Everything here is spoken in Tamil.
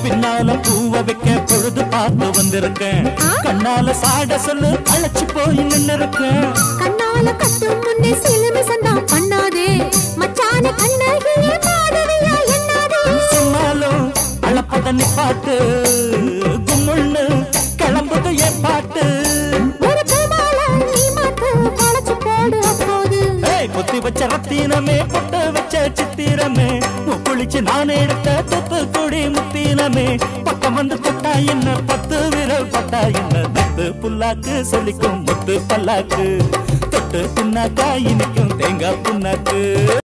பின்னால பூவ வைக்க பொழுது பார்த்து வந்திருக்கேன் கண்ணால சாட சொல்லு அழைச்சு போய் நின்னு இருக்கேன் கண்ணால கட்டும் முன்னே சிலுமிசந்தான் பண்ணாதே மச்சான கண்ணகியே மாதவியா எண்ணாதே சொன்னாலும் அளப்பத நிப்பாட்டு கும்முன்னு கிளம்புது என் பாட்டு ஒரு பூமால நீ மாத்து பழச்சு போடு அப்போது ஏய் பொத்தி வச்ச ரத்தினமே பொட்டு வச்ச சித்திரமே குளிச்சு நான் எடுத்த தொத்து கொடி முத்தினமே பக்கம் வந்து தொட்டா என்ன பத்து விரல் பட்டா என்ன தத்து புல்லாக்கு சொல்லிக்கும் முத்து பல்லாக்கு தொட்டு புண்ணாக்கா இனிக்கும் தேங்காய் புண்ணாக்கு